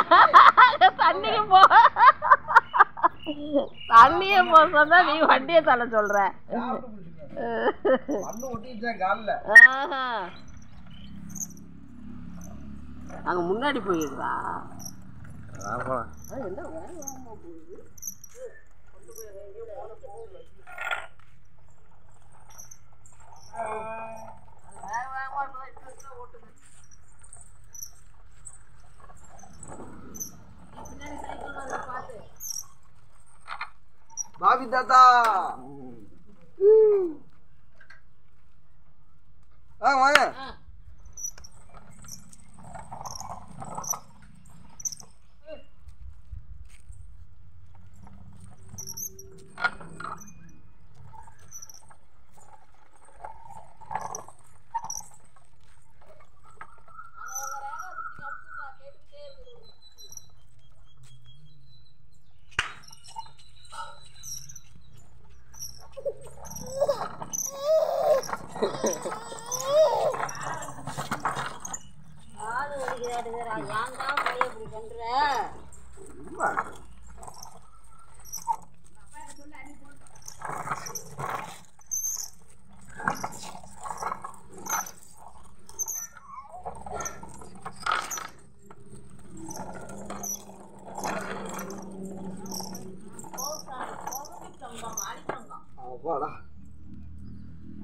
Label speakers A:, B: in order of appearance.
A: தண்ணிக்கு போ தண்ணிய போ சொன்னா நீ வண்டியை தள்ள சொல்ற
B: மண்ணு ஒட்டிச்சேன் காலில்
A: ஆஹா. அங்க முன்னாடி போயிடுறா
B: போலாம்
A: அது என்ன வேக வேகமா போகுது? அது வேக வேகமா இருந்தா இப்படி இருந்தா ஓட்டுங்க. நீ பின்னாடி சைக்கிள் வருது பாத்து.
B: பாபி தாத்தா வாங்க வாங்க
A: ஆ.
C: ஆளு வருகிறாரு ஏன்டா போய் இப்படி பண்ற